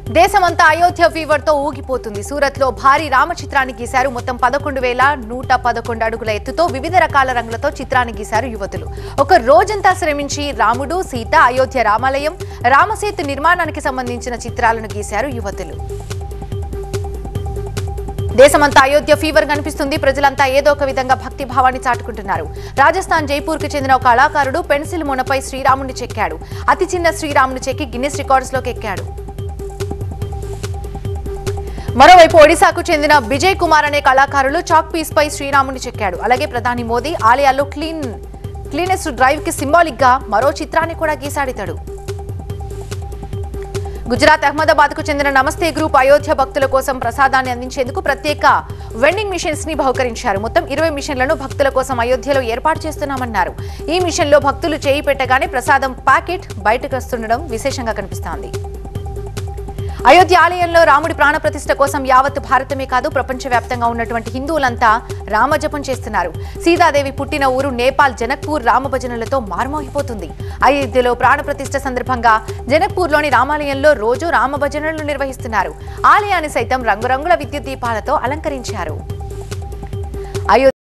దేశమంతా అయోధ్య ఫీవర్ తో ఊగిపోతుంది సూరత్ లో భారీ రామ చిత్రాన్ని గీశారు మొత్తం పదకొండు వేల నూట పదకొండు అడుగుల ఎత్తుతో వివిధ రకాల రంగులతో చిత్రాన్ని గీశారు యువతులు ఒక రోజంతా శ్రమించి రాముడు సీత అయోధ్య రామాలయం రామసేతు నిర్మాణానికి సంబంధించిన చిత్రాలను గీశారు యువతులు దేశమంతా అయోధ్య ఫీవర్ కనిపిస్తుంది ప్రజలంతా ఏదో ఒక విధంగా భక్తి భావాన్ని చాటుకుంటున్నారు రాజస్థాన్ జైపూర్ కు చెందిన ఒక కళాకారుడు పెన్సిల్ మునపై శ్రీరాముడిని చెక్కాడు అతి చిన్న శ్రీరాముని చెక్కి గిన్నిస్ రికార్డ్స్ లోకి ఎక్కాడు మరోవైపు ఒడిశాకు చెందిన విజయ్ కుమార్ అనే కళాకారులు చాక్ పీస్ పై శ్రీరాముని చెక్కాడు అలాగే ప్రధాని మోదీ ఆలయాల్లో క్లీన్ క్లీనెస్ట్ డ్రైవ్ కి సింబాలిక్ గా మరో చిత్రాన్ని కూడా గీసాడితాడు గుజరాత్ అహ్మదాబాద్ కు చెందిన నమస్తే గ్రూప్ అయోధ్య భక్తుల కోసం ప్రసాదాన్ని అందించేందుకు ప్రత్యేక వెండింగ్ మిషన్స్ ని బహుకరించారు మొత్తం ఇరవై మిషన్లను భక్తుల కోసం అయోధ్యలో ఏర్పాటు చేస్తున్నామన్నారు ఈ మిషన్ లో భక్తులు చేయి పెట్టగానే ప్రసాదం ప్యాకెట్ బయటకు వస్తుండడం విశేషంగా కనిపిస్తోంది అయోధ్య ఆలయంలో రాముడి ప్రాణప్రతిష్ఠ కోసం యావత్ భారతమే కాదు ప్రపంచవ్యాప్తంగా ఉన్నటువంటి హిందువులంతా రామజపం చేస్తున్నారు సీతాదేవి పుట్టిన ఊరు నేపాల్ జనక్పూర్ రామభజనలతో మారుమోగిపోతుంది అయోధ్యలో ప్రాణప్రతిష్ఠ సందర్భంగా జనక్పూర్లోని రామాలయంలో రోజు రామభజనలు నిర్వహిస్తున్నారు ఆలయాన్ని సైతం రంగురంగుల విద్యుత్ దీపాలతో అలంకరించారు అయోధ్య